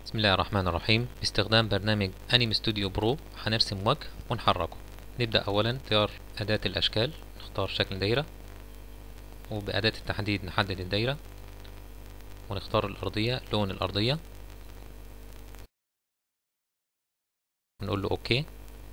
بسم الله الرحمن الرحيم باستخدام برنامج انيم ستوديو برو هنرسم وجه ونحركه نبدأ أولا اختيار أداة الأشكال نختار شكل دايرة وبأداة التحديد نحدد الدايرة ونختار الأرضية لون الأرضية ونقول له أوكي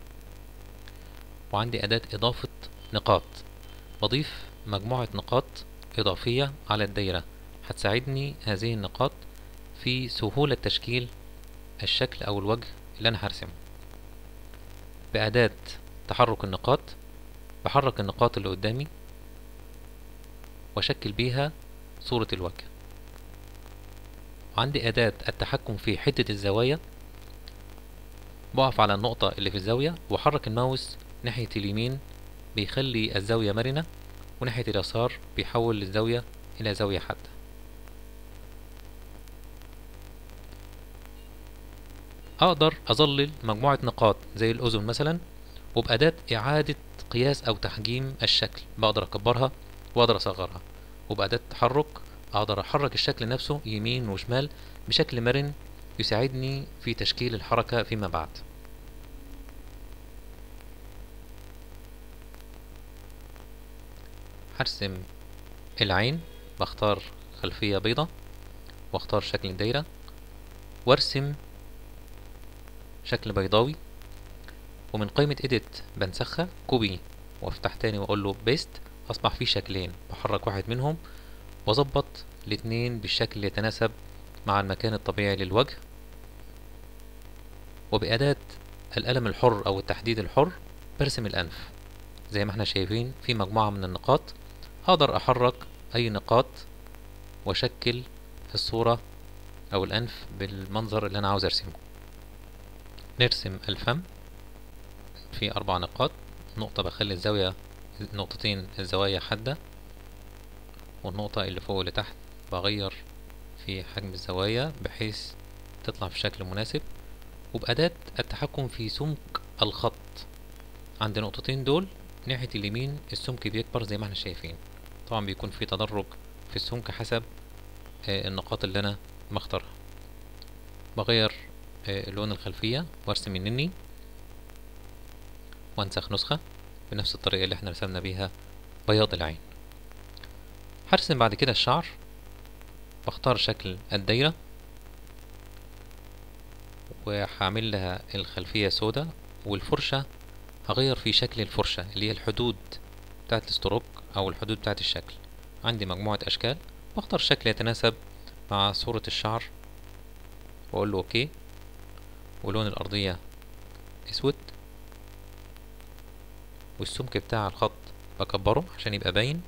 وعندي أداة إضافة نقاط بضيف مجموعة نقاط إضافية على الدايرة هتساعدني هذه النقاط في سهولة تشكيل الشكل أو الوجه اللي أنا هرسمه بأداة تحرك النقاط بحرك النقاط اللي قدامي وأشكل بيها صورة الوجه وعندي أداة التحكم في حدة الزوايا بقف على النقطة اللي في الزاوية وأحرك الماوس ناحية اليمين بيخلي الزاوية مرنة وناحية اليسار بيحول الزاوية إلى زاوية حادة أقدر أظلل مجموعة نقاط زي الأذن مثلا وبأداة إعادة قياس أو تحجيم الشكل بقدر أكبرها وأقدر أصغرها وبأداة تحرك أقدر أحرك الشكل نفسه يمين وشمال بشكل مرن يساعدني في تشكيل الحركة فيما بعد هرسم العين بختار خلفية بيضة واختار شكل الدايرة وارسم شكل بيضاوي ومن قائمة edit بنسخها كوبي وافتح تاني واقول له بيست اصبح فيه شكلين بحرك واحد منهم واظبط الاتنين بالشكل اللي يتناسب مع المكان الطبيعي للوجه وبأداة القلم الحر او التحديد الحر برسم الانف زي ما احنا شايفين في مجموعة من النقاط اقدر احرك اي نقاط واشكل الصورة او الانف بالمنظر اللي انا عاوز ارسمه نرسم الفم في أربع نقاط نقطة بخلي الزاوية نقطتين الزوايا حادة والنقطة اللي فوق اللي تحت بغير في حجم الزوايا بحيث تطلع في شكل مناسب وبأداة التحكم في سمك الخط عند النقطتين دول ناحية اليمين السمك بيكبر زي ما احنا شايفين طبعا بيكون في تدرج في السمك حسب النقاط اللي انا مختارها بغير لون الخلفية وارسم النني وانسخ نسخة بنفس الطريقة اللي احنا رسمنا بيها بياض العين هرسم بعد كده الشعر بختار شكل الدايرة وهعمل لها الخلفية سودة والفرشة هغير في شكل الفرشة اللي هي الحدود بتاعت الستروك او الحدود بتاعت الشكل عندي مجموعة اشكال بختار شكل يتناسب مع صورة الشعر واقول له اوكي ولون الأرضية أسود والسمك بتاع الخط بكبره عشان يبقى باين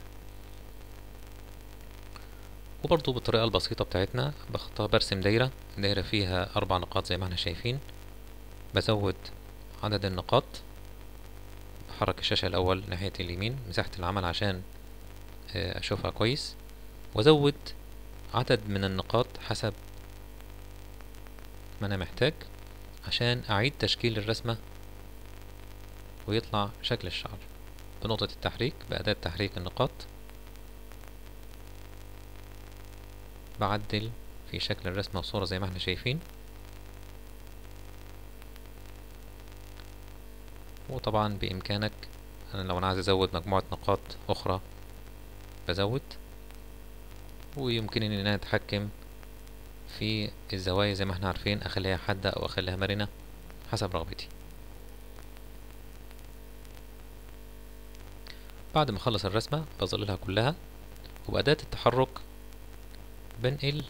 وبرضو بالطريقة البسيطة بتاعتنا بختار برسم دايرة دايرة فيها أربع نقاط زي ما احنا شايفين بزود عدد النقاط بحرك الشاشة الأول ناحية اليمين مساحة العمل عشان أشوفها كويس وأزود عدد من النقاط حسب ما أنا محتاج عشان أعيد تشكيل الرسمة ويطلع شكل الشعر بنقطة التحريك بأداة تحريك النقاط بعدل في شكل الرسمة والصورة زي ما احنا شايفين وطبعا بإمكانك أنا لو أنا عايز أزود مجموعة نقاط أخرى بزود ويمكنني إن أنا أتحكم في الزوايا زي ما احنا عارفين اخليها حادة او اخليها مرنة حسب رغبتي بعد ما اخلص الرسمة بظللها كلها وبأداة التحرك بنقل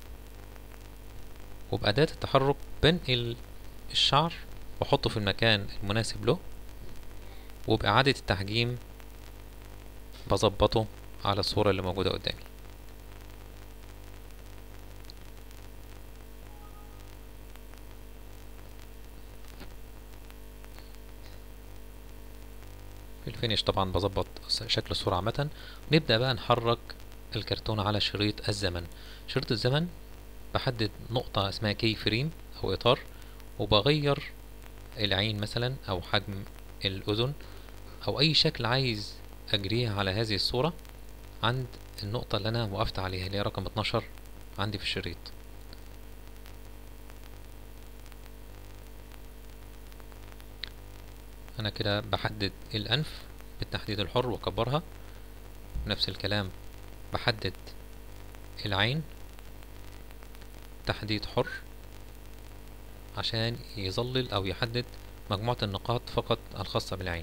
وبأداة التحرك بنقل الشعر واحطه في المكان المناسب له وبإعادة التحجيم بظبطه على الصورة اللي موجودة قدامي في الفينش طبعا بظبط شكل الصورة عامة نبدأ بقى نحرك الكرتون على شريط الزمن شريط الزمن بحدد نقطة اسمها كي فريم أو إطار وبغير العين مثلا أو حجم الأذن أو أي شكل عايز أجريه على هذه الصورة عند النقطة اللي أنا وقفت عليها اللي هي رقم 12 عندي في الشريط انا كده بحدد الانف بالتحديد الحر واكبرها نفس الكلام بحدد العين تحديد حر عشان يظلل او يحدد مجموعة النقاط فقط الخاصة بالعين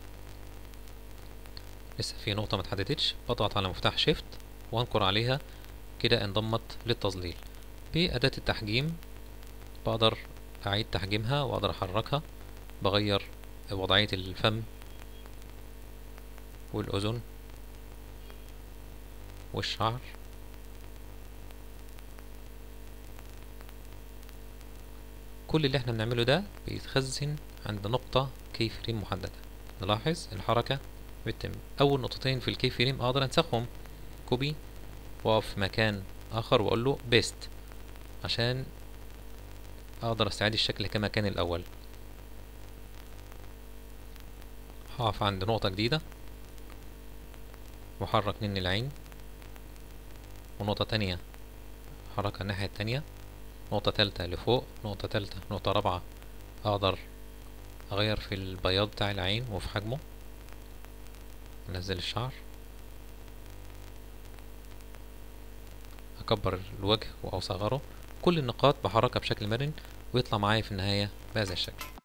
لسه في نقطة ما اتحددتش بضغط على مفتاح شيفت وانقر عليها كده انضمت للتظليل بأداة التحجيم بقدر أعيد تحجيمها وأقدر أحركها بغير وضعية الفم والأذن والشعر كل اللي احنا بنعمله ده بيتخزن عند نقطة كي فريم محددة نلاحظ الحركة بتتم أول نقطتين في الكي فريم أقدر أنسخهم كوبي وأقف في مكان آخر وأقول له بيست عشان أقدر أستعيد الشكل كما كان الأول هقف عند نقطة جديدة وأحرك مني العين ونقطة تانية حركة الناحية التانية نقطة تالتة لفوق نقطة تالتة نقطة رابعة أقدر أغير في البياض بتاع العين وفي حجمه أنزل الشعر أكبر الوجه أو أصغره كل النقاط بحركها بشكل مرن ويطلع معايا في النهاية بهذا الشكل